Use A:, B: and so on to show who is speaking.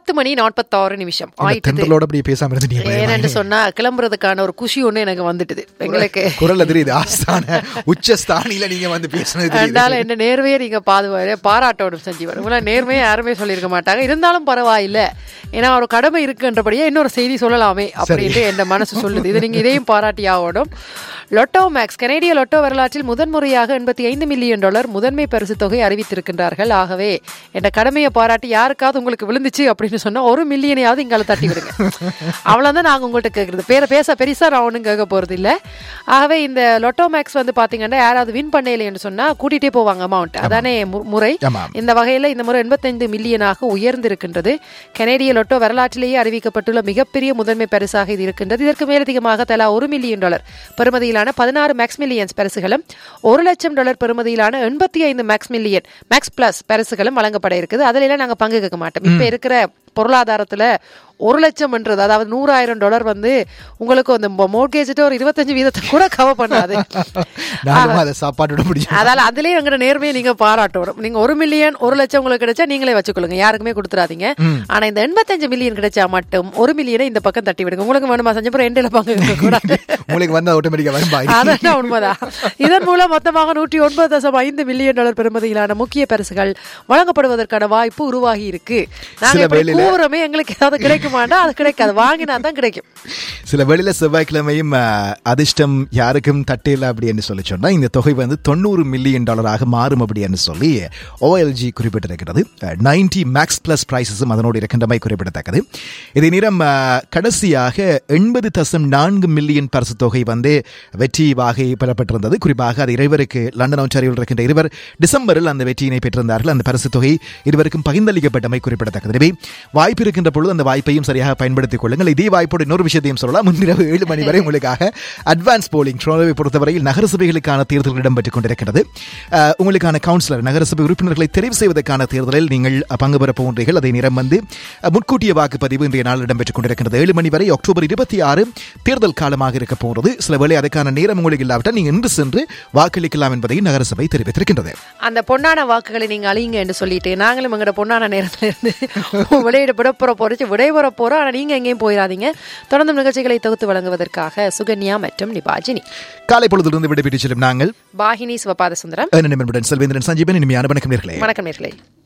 A: பத்து மணி நாற்பத்தாறு நிமிஷம் ஆயிட்டு
B: தென்றலோட அப்படி பேசாம இருந்துட்டீங்க
A: ஏன்னு சொன்னா கிளம்புறதுக்கான ஒரு குஷி ஒண்ணு எனக்கு வந்துட்டுது எங்களுக்கு
B: குரல்ல தெரியுது ஆஸ்தான உச்சஸ்தானில நீங்க வந்து பேசுனது தெரியுது
A: அதனால என்ன நேர்மையை நீங்க பாதுவாரு பாராட்டோடும் செஞ்சீவர் உங்களை நேர்மையை யாருமே சொல்லியிருக்க மாட்டாங்க இருந்தாலும் பரவாயில்ல ஏன்னா ஒரு கடமை இருக்குன்றபடியே இன்னொரு செய்தி சொல்லலாமே அப்படின்ட்டு என் மனசு சொல்லுது இது நீங்க இதையும் பாராட்டி ஆகணும் லொட்டோ மேக்ஸ் கனேடிய லொட்டோ வரலாற்றில் முதன்முறையாக எண்பத்தி ஐந்து மில்லியன் டாலர் முதன்மை பரிசு தொகை அறிவித்திருக்கின்றார்கள் ஆகவே என் கடமையை பாராட்டி யாருக்காவது உங்களுக்கு விழுந்துச்சு அப்படின்னு சொன்னா ஒரு மில்லியனையாவது இங்கால தட்டி விடுங்க அவ்வளவுதான் நாங்க உங்கள்கிட்ட கேட்கறது பேர பேச பெருசா நான் ஒன்றும் கேட்க போறது இல்ல ஆகவே இந்த லொட்டோ மேக்ஸ் வந்து பாத்தீங்கன்னா யாராவது வின் பண்ணலைன்னு சொன்னா கூட்டிகிட்டே போவாங்க அமௌண்ட் அதானே மு- முறை
B: ஆமா.
A: இந்த வகையில் இந்த முறை எண்பத்தைந்து மில்லியனாக உயர்ந்திருக்கின்றது கனேடிய லொட்டோ வரலாற்றிலேயே அறிவிக்கப்பட்டுள்ள மிகப்பெரிய முதன்மை பரிசாக இது இருக்கின்றது இதற்கு மேலதிகமாக தலா ஒரு மில்லியன் டாலர் பெறுமதியிலான பதினாறு மேக்ஸ் மில்லியன்ஸ் பரிசுகளும் ஒரு லட்சம் டாலர் பெறுமதியிலான எண்பத்தி ஐந்து மேக்ஸ் மில்லியன் மேக்ஸ் பிளஸ் பரிசுகளும் வழங்கப்பட இருக்குது அதுல எல்லாம் நாங்க பங்கு கேட்க மாட்டோம் இப்ப இருக்கிற பொருளாதாரத்துல ஒரு லட்சம்ன்றது அதாவது நூறாயிரம் டாலர் வந்து உங்களுக்கு அந்த மோட்கேஜிட்ட ஒரு இருபத்தஞ்சு வீதத்தை கூட கவர் பண்ணாது
B: நானும் அதை சாப்பாட்டோட முடியும்
A: அதால அதுலயே எங்கட நேர்மையை நீங்க பாராட்டணும் நீங்க ஒரு மில்லியன் ஒரு லட்சம் உங்களுக்கு கிடைச்சா நீங்களே வச்சுக்கொள்ளுங்க யாருக்குமே கொடுத்துறாதீங்க ஆனா இந்த எண்பத்தஞ்சு மில்லியன் கிடைச்சா மட்டும் ஒரு மில்லியனை இந்த பக்கம் தட்டி விடுங்க உங்களுக்கு வேணுமா செஞ்ச அப்புறம் எண்டில பங்கு கேட்க கூடாது
B: உங்களுக்கு வந்து ஆட்டோமேட்டிக்கா வரும் பாய்
A: அதான் உண்மைதான் இதன் மூலம் மொத்தமாக நூற்றி ஒன்பது தசம் ஐந்து மில்லியன் டாலர் பெறுமதியிலான முக்கிய பரிசுகள் வழங்கப்படுவதற்கான வாய்ப்பு உருவாகி இருக்கு நாங்க
B: சில
A: இப்படி
B: வேளையில-
A: கூவுறோமே எங்களுக்கு ஏதாவது கிடைக்குமாண்டா அது கிடைக்காது வாங்கினா தான் கிடைக்கும்
B: சில வெளியில செவ்வாய்க்கிழமையும் அஹ், அதிர்ஷ்டம் யாருக்கும் தட்டில அப்படின்னு சொல்லி சொன்னா இந்த தொகை வந்து தொண்ணூறு மில்லியன் டாலராக மாறும் அப்படின்னு சொல்லி ஓஎல்ஜி குறிப்பிட்டிருக்கிறது நைன்டி மேக்ஸ் பிளஸ் பிரைசஸும் அதனோடு இருக்கின்றமை குறிப்பிடத்தக்கது இதே நேரம் அஹ், கடைசியாக எண்பது தசம் நான்கு மில்லியன் பரிசு தொகை வந்து வெற்றி வாகை பெறப்பட்டிருந்தது குறிப்பாக அது இருவருக்கு லண்டன் ஒன்றாரியில் இருக்கின்ற இருவர் டிசம்பரில் அந்த வெற்றியினை பெற்றிருந்தார்கள் அந்த பரிசு தொகை இருவருக்கும் பகிர்ந்தளிக்கப்பட்டமை குறிப்பிடத்தக்கது எனவே வாய்ப்பு இருக்கின்ற பொழுது அந்த வாய்ப்பையும் சரியாக பயன்படுத்திக் கொள்ளுங்கள் இதே வாய்ப்போடு இன்னொரு விஷயத்தையும் சொல்லலாம் முன்னிரவு ஏழு மணி வரை உங்களுக்காக அட்வான்ஸ் போலிங் ட்ரோனோவை பொறுத்தவரையில் நகரசபைகளுக்கான தேர்தல்கள் இடம்பெற்றுக் கொண்டிருக்கிறது அஹ், உங்களுக்கான கவுன்சிலர் நகரசபை உறுப்பினர்களை தெரிவு செய்வதற்கான தேர்தலில் நீங்கள் பங்கு பெற போன்றீர்கள் அதே நேரம் வந்து அஹ், முன்கூட்டிய வாக்குப்பதிவு இன்றைய நாள் இடம்பெற்றுக் கொண்டிருக்கிறது ஏழு மணி வரை அக்டோபர் இருபத்தி ஆறு தேர்தல் காலமாக இருக்க போகிறது சில வேளை அதுக்கான நேரம் உங்களுக்கு இல்லாவிட்டால் நீங்கள் இன்று சென்று வாக்களிக்கலாம் என்பதையும் நகரசபை தெரிவித்திருக்கின்றது
A: அந்த பொன்னான வாக்குகளை நீங்க அழியுங்க என்று சொல்லிட்டு நாங்களும் எங்களோட பொன்னான நேரத்துல இருந்து விளையிட விடப்புற போறச்சு விடைபெற போறோம் ஆனா நீங்க எங்கேயும் போயிடாதீங்க தொடர்ந்து நிகழ்ச்சிகளை தொகுத்து வழங்குவதற்காக சுகன்யா மற்றும் நிபாஜினி
B: காலை பொழுதிலிருந்து விடைபெற்றுச் செல்லும் நாங்கள்
A: பாகினி சிவபாத சுந்தரம்
B: நிமிடம் செல்வேந்திரன் சஞ்சீவன் இனிமையான வணக்கம் நேர்களே
A: வணக்கம் நேர்களே